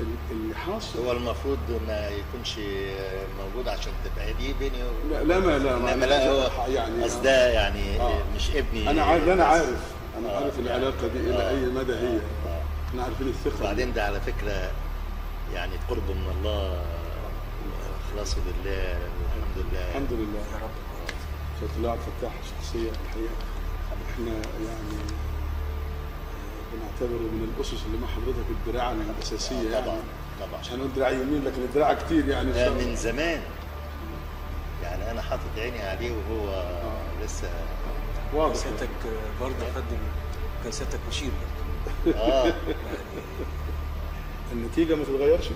اللي حاصل هو المفروض ما يكونش موجود عشان تبقى دي بيني و... لا لا ما لا ما انما لا هو يعني اصل ده يعني آه. مش ابني انا عارف انا بس. عارف انا آه، عارف يعني- العلاقه دي الى آه، اي مدى هي آه. احنا عارفين الثقه وبعدين ده على فكره يعني قرب من الله اخلاص لله الحمد لله الحمد لله يا رب فطلعت فتاح شخصيه الحقيقه احنا يعني آه، بنعتبره من الاسس اللي مع حضرتك الدراع الاساسيه آه، يعني طبعا طبعا مش هنقول دراع يمين لكن الدراع كتير يعني إن ده شاء الله. من زمان يعني انا حاطط عيني عليه وهو لسه واضح سيادتك برضه يا فندم كان سيادتك مشير برضه اه يعني النتيجة ما تتغيرش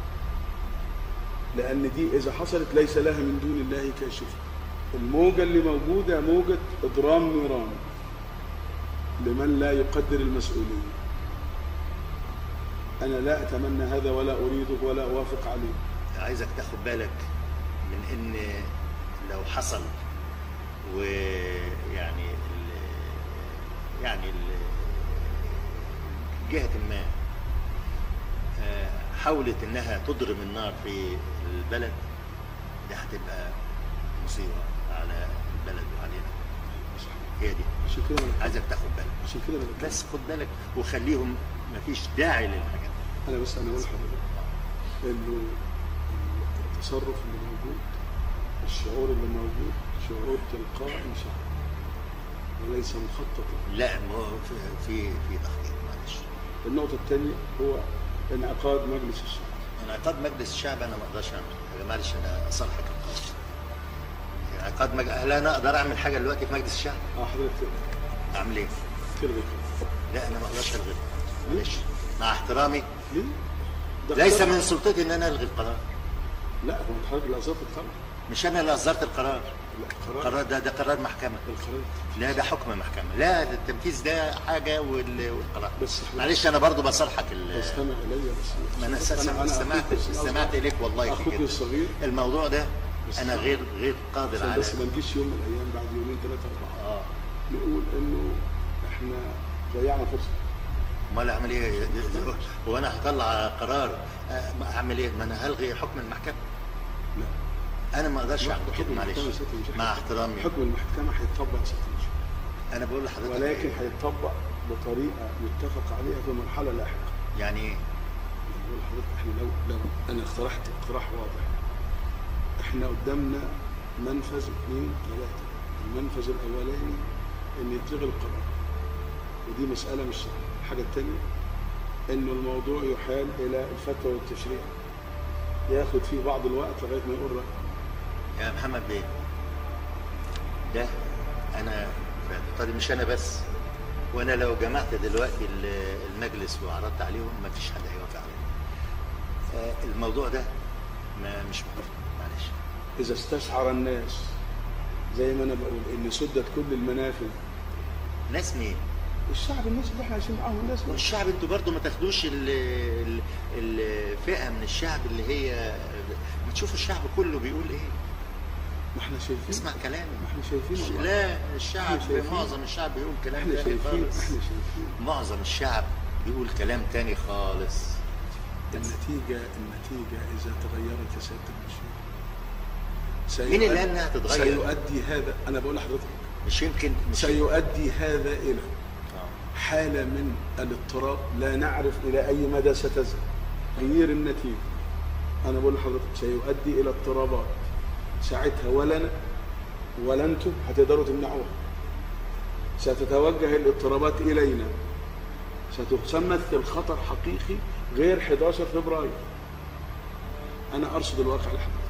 لأن دي إذا حصلت ليس لها من دون الله كاشف الموجة اللي موجودة موجة إضرام نيران لمن لا يقدر المسؤولية أنا لا أتمنى هذا ولا أريده ولا أوافق عليه عايزك تاخد بالك من ان لو حصل ويعني ال- يعني ال- جهة ما آه، حاولت انها تضرم النار في البلد دي هتبقى مصيبة على البلد وعلينا هي دي عشان كده أنا عايزك تاخد بالك عشان كده أنا بتكلم. بس خد بالك وخليهم مفيش داعي للحاجات دي. أنا بس أنا أقول لحضرتك إنه التصرف اللي موجود الشعور اللي موجود شعور تلقائي شعور وليس مخططا لا ما هو في في في تخطيط معلش النقطة الثانية هو انعقاد مجلس الشعب انعقاد مجلس الشعب انا ما اقدرش اعمل معلش انا اصالحك القول انعقاد مج... هل انا اقدر اعمل حاجه دلوقتي في مجلس الشعب؟ اه حضرتك تقدر اعمل ايه؟ تلغي كده لا انا ما اقدرش الغي معلش مع احترامي ليه؟ ده ليس قرار. من سلطتي ان انا الغي القرار لا هو انت حضرتك اللي اصدرت القرار مش انا اللي اصدرت القرار لا القرار القرار ده ده قرار محكمه القرار لا ده حكم محكمه لا ده التنفيذ ده حاجه وال... والقرار بس إحنا- معلش انا برضو بصالحك ال... استمع الي بس ما انا أنا- أنا استمعت أخوك استمعت اليك والله في اخوك كده الصغير الموضوع ده بس انا اسمع. غير غير قادر عشان على بس ما نجيش يوم من الايام بعد يومين ثلاثه اربعه اه نقول انه احنا ضيعنا فرصه امال اعمل ايه هو انا هطلع قرار آه، ما اعمل ايه ما انا هلغي حكم المحكمه لا انا ما اقدرش اعمل حكم كده معلش المحكمة ستة مش مع حكم. احترامي حكم المحكمه هيتطبق ست مش انا بقول لحضرتك ولكن هيتطبق بطريقه يتفق عليها في مرحله لاحقه يعني ايه بقول لحضرتك احنا لو لو انا اقترحت اقتراح واضح احنا قدامنا منفذ اثنين ثلاثه المنفذ الاولاني ان يتلغي القرار ودي مساله مش سهله الحاجه الثانيه انه الموضوع يحال الى الفتوى والتشريع ياخد فيه بعض الوقت لغايه ما يقول رايه يا محمد بيه ده انا في اعتقادي مش انا بس وانا لو جمعت دلوقتي ال- المجلس وعرضت عليهم ما فيش حد هيوافق عليه آه، الموضوع ده ما مش مهم معلش اذا استشعر الناس زي ما انا بقول ان سدت كل المنافذ ناس مين الشعب الناس اللي احنا عايشين معاهم الناس بقى. والشعب انتوا برضو ما تاخدوش ال- ال- الفئه من الشعب اللي هي ما تشوفوا الشعب كله بيقول ايه ما احنا شايفين اسمع كلامي ما احنا شايفين والله. لا الشعب احنا شايفين. معظم الشعب بيقول كلام احنا تاني شايفين خالص احنا شايفين معظم الشعب بيقول كلام تاني خالص النتيجة النتيجة إذا تغيرت يا سيادة المشير مين اللي سيؤدي- قال انها تتغير؟ سيؤدي هذا أنا بقول لحضرتك مش يمكن مش سيؤدي هذا إلى آه. حالة من الاضطراب لا نعرف إلى أي مدى ستذهب غير النتيجة أنا بقول لحضرتك سيؤدي إلى اضطرابات ساعتها ولا أنا ولا أنتم هتقدروا تمنعوها ستتوجه الاضطرابات إلينا ستمثل خطر حقيقي غير 11 فبراير أنا أرصد الواقع لحضرتك